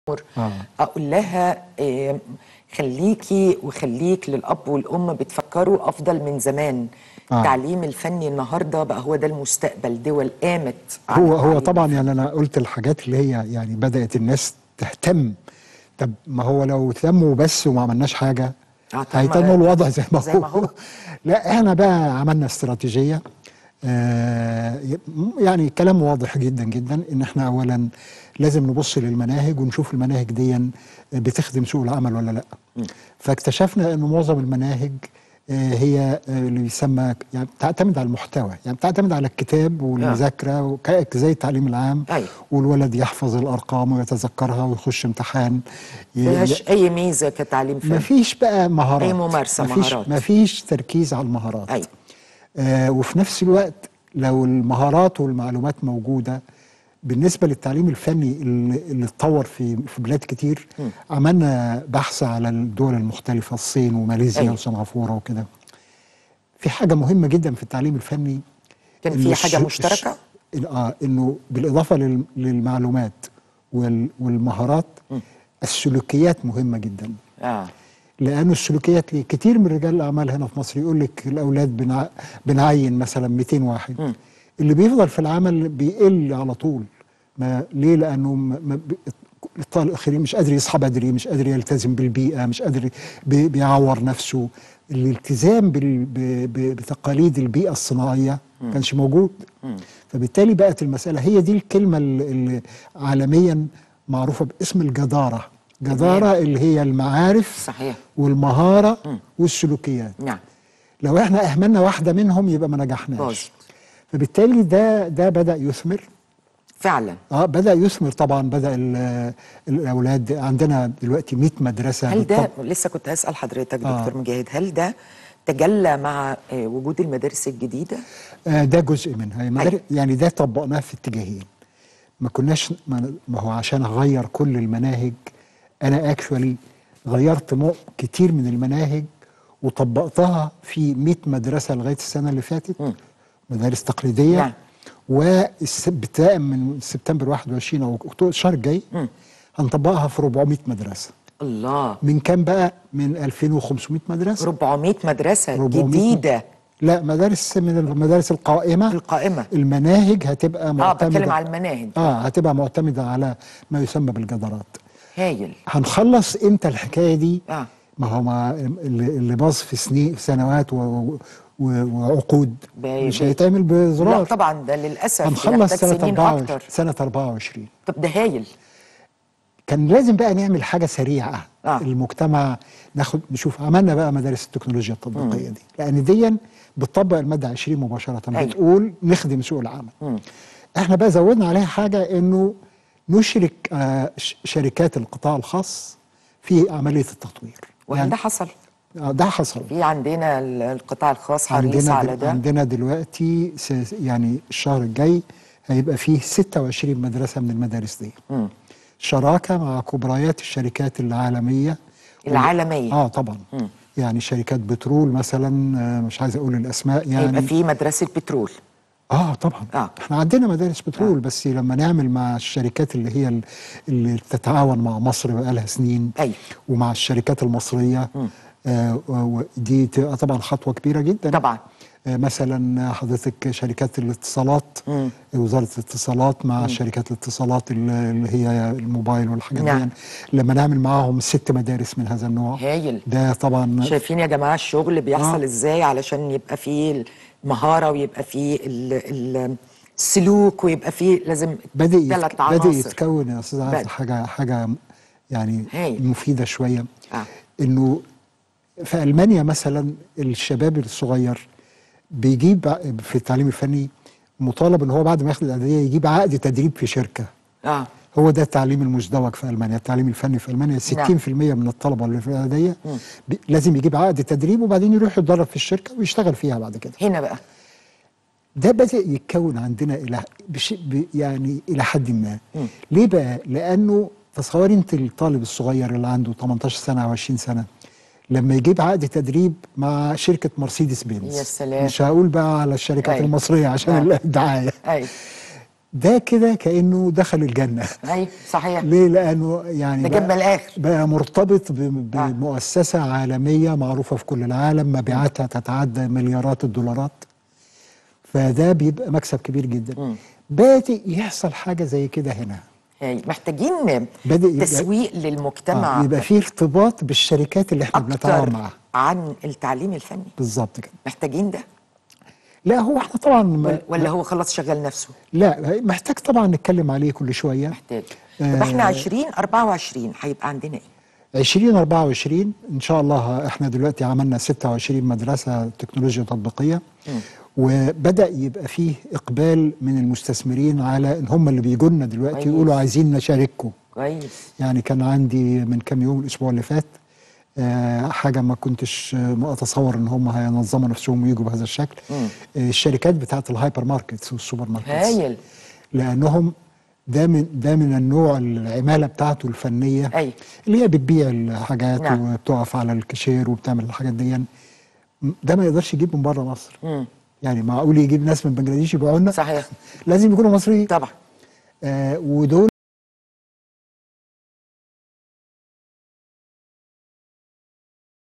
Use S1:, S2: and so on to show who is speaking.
S1: آه.
S2: اقول لها آه، خليكي وخليك للاب والام بتفكروا افضل من زمان
S1: آه.
S2: التعليم الفني النهارده بقى هو ده المستقبل دول قامت على
S1: هو هو
S2: التعليم
S1: طبعا يعني انا قلت الحاجات اللي هي يعني بدات الناس تهتم طب ما هو لو اهتموا بس وما عملناش حاجه
S2: آه، طب ما-
S1: هيتنوا الوضع زي ما
S2: زي
S1: هو,
S2: ما هو.
S1: لا احنا بقى عملنا استراتيجيه آه يعني كلام واضح جدا جدا ان احنا اولا لازم نبص للمناهج ونشوف المناهج دي بتخدم سوق العمل ولا لا فاكتشفنا ان معظم المناهج آه، هي آه، اللي يسمى يعني بتعتمد على المحتوى يعني بتعتمد على الكتاب والمذاكره وك- زي التعليم العام
S2: أيوة.
S1: والولد يحفظ الارقام ويتذكرها ويخش امتحان ي-
S2: ملهاش اي ميزه كتعليم فني
S1: مفيش بقى مهارات
S2: أي ممارسة،
S1: مفيش
S2: مهارات.
S1: مفيش تركيز على المهارات
S2: أيوة.
S1: آه وفي نفس الوقت لو المهارات والمعلومات موجوده بالنسبه للتعليم الفني اللي اللي اتطور في في بلاد كتير عملنا بحث على الدول المختلفه الصين وماليزيا
S2: أيوة.
S1: وسنغافوره وكده في حاجه مهمه جدا في التعليم الفني
S2: كان
S1: إن
S2: في
S1: الش-
S2: حاجه مشتركه
S1: الش- اه انه بالاضافه لل- للمعلومات وال- والمهارات السلوكيات مهمه جدا
S2: اه
S1: لانه السلوكيات ليه كتير من رجال الاعمال هنا في مصر يقول لك الاولاد بنع... بنعين مثلا 200 واحد اللي بيفضل في العمل بيقل على طول ما ليه لانه ما... ما... ب- الطالب الاخرين مش قادر يصحى بدري مش قادر يلتزم بالبيئه مش قادر بي... بيعور نفسه الالتزام بال... ب... ب... بتقاليد البيئه الصناعيه ما كانش موجود فبالتالي بقت المساله هي دي الكلمه اللي اللي عالميا معروفه باسم الجداره جداره اللي هي المعارف
S2: صحيح
S1: والمهارة والسلوكيات
S2: نعم
S1: لو احنا اهملنا واحدة منهم يبقى ما نجحناش
S2: باظت.
S1: فبالتالي ده ده بدأ يثمر
S2: فعلا
S1: اه بدأ يثمر طبعا بدأ ال- الاولاد عندنا دلوقتي 100 مدرسة
S2: هل ده
S1: بالطب-
S2: لسه كنت هسال حضرتك
S1: آه.
S2: دكتور مجاهد هل ده تجلى مع آه، وجود المدارس الجديده
S1: آه ده جزء منها
S2: أيوة.
S1: المدار- يعني ده طبقناه في اتجاهين ما كناش ما ما هو عشان اغير كل المناهج انا اكشولي غيرت مو كتير من المناهج وطبقتها في 100 مدرسه لغايه السنه اللي فاتت مدارس تقليديه
S2: نعم.
S1: وابتداء من سبتمبر 21 او اكتوبر الشهر الجاي هنطبقها في 400 مدرسه
S2: الله
S1: من كام بقى من 2500 مدرسه
S2: 400 مدرسه
S1: 400
S2: جديده
S1: لا مدارس من المدارس القائمه
S2: القائمه
S1: المناهج هتبقى
S2: اه
S1: معتمده
S2: بتكلم على المناهج
S1: اه هتبقى معتمده على ما يسمى بالجدارات
S2: هايل
S1: هنخلص امتى الحكايه دي
S2: آه.
S1: ما هو ما اللي اللي باظ في سنين سنوات و و وعقود
S2: بي-
S1: مش
S2: بي-
S1: هيتعمل
S2: لا
S1: بزرار
S2: طبعا ده للاسف
S1: هنخلص
S2: يحتاج
S1: سنه
S2: سنين
S1: 24
S2: اكتر
S1: سنه 24
S2: طب ده هايل
S1: كان لازم بقى نعمل حاجه سريعه
S2: آه.
S1: المجتمع ناخد نشوف عملنا بقى مدارس التكنولوجيا التطبيقيه دي لان دي بتطبق الماده 20 مباشره
S2: أيوة.
S1: بتقول نخدم سوق العمل احنا بقى زودنا عليها حاجه انه نشرك آه ش- شركات القطاع الخاص في عمليه التطوير
S2: وهل ده حصل
S1: آه، ده حصل
S2: في عندنا ال- القطاع الخاص حريص
S1: عندنا
S2: على
S1: دل...
S2: ده
S1: عندنا دلوقتي س- يعني الشهر الجاي هيبقى فيه 26 مدرسه من المدارس دي شراكه مع كبريات الشركات العالميه
S2: العالمية.
S1: اه طبعا يعني شركات بترول مثلا آه، مش عايز اقول الاسماء يعني
S2: هيبقى في مدرسه بترول
S1: اه طبعا
S2: آه.
S1: احنا عندنا مدارس بترول آه. بس لما نعمل مع الشركات اللي هي ال- اللي تتعاون مع مصر بقالها سنين
S2: أيوة.
S1: ومع الشركات المصريه آه و- و- دي تبقى طبعا خطوه كبيره جدا
S2: طبعا.
S1: آه مثلا حضرتك شركات الاتصالات وزاره الاتصالات مع شركات الاتصالات ال- اللي هي الموبايل والحاجات
S2: نعم.
S1: دي لما نعمل معاهم ست مدارس من هذا النوع
S2: هايل.
S1: ده طبعا
S2: شايفين يا جماعه الشغل بيحصل
S1: آه.
S2: ازاي علشان يبقى فيه المهاره ويبقى فيه ال- ال- السلوك ويبقى فيه لازم
S1: بدأ يتك...
S2: ثلاث
S1: بدأ
S2: عناصر
S1: يتكون يا استاذ عايز
S2: بدأ.
S1: حاجه حاجه يعني
S2: هايل.
S1: مفيده شويه
S2: آه.
S1: انه في المانيا مثلا الشباب الصغير بيجيب ع- في التعليم الفني مطالب ان هو بعد ما ياخد الاعداديه يجيب عقد تدريب في شركه
S2: اه
S1: هو ده التعليم المزدوج في المانيا التعليم الفني في المانيا 60% من الطلبه اللي في الاعداديه بي- لازم يجيب عقد تدريب وبعدين يروح يتدرب في الشركه ويشتغل فيها بعد كده
S2: هنا بقى
S1: ده بدأ يتكون عندنا إلى بش... ب... يعني إلى حد ما ليه بقى؟ لأنه تصوري أنت الطالب الصغير اللي عنده 18 سنة أو 20 سنة لما يجيب عقد تدريب مع شركة مرسيدس بنز
S2: يا سلام.
S1: مش هقول بقى على الشركات
S2: أيوة.
S1: المصرية عشان
S2: آه.
S1: الدعاية
S2: ايوه
S1: ده كده كانه دخل الجنه
S2: ايوه صحيح
S1: ليه لانه يعني
S2: ده جاب من الآخر.
S1: بقى مرتبط ب-
S2: آه.
S1: بمؤسسه عالميه معروفه في كل العالم مبيعاتها تتعدى مليارات الدولارات فده بيبقى مكسب كبير جدا بادئ يحصل حاجه زي كده هنا
S2: هاي محتاجين
S1: بدأ يبقى-
S2: تسويق للمجتمع
S1: آه يبقى في ارتباط بالشركات اللي احنا بنتعاون
S2: اكتر
S1: معاها
S2: عن التعليم الفني
S1: بالظبط كده
S2: محتاجين ده
S1: لا هو احنا طبعا ما
S2: ولا- ولا هو خلاص شغال نفسه
S1: لا محتاج طبعا نتكلم عليه كل شويه
S2: محتاج طب احنا 20 24 هيبقى عندنا ايه
S1: 2024 ان شاء الله احنا دلوقتي عملنا 26 مدرسه تكنولوجيا تطبيقيه وبدا يبقى فيه اقبال من المستثمرين على ان هم اللي بيجوا لنا دلوقتي
S2: كويس.
S1: يقولوا عايزين نشارككم
S2: كويس
S1: يعني كان عندي من كام يوم الاسبوع اللي فات آه، حاجه ما كنتش آه، اتصور ان هم هينظموا نفسهم ويجوا بهذا الشكل آه، الشركات بتاعت الهايبر ماركتس والسوبر ماركتس
S2: هايل
S1: لانهم ده من ده من النوع العماله بتاعته الفنيه
S2: أيوة.
S1: اللي هي بتبيع الحاجات
S2: نعم.
S1: وبتقف على الكاشير وبتعمل الحاجات دي ده ما يقدرش يجيب من بره مصر
S2: مم.
S1: يعني معقول يجيب ناس من بنجلاديش يبيعوا لنا
S2: صحيح
S1: لازم يكونوا مصريين
S2: طبعا
S1: آه ودول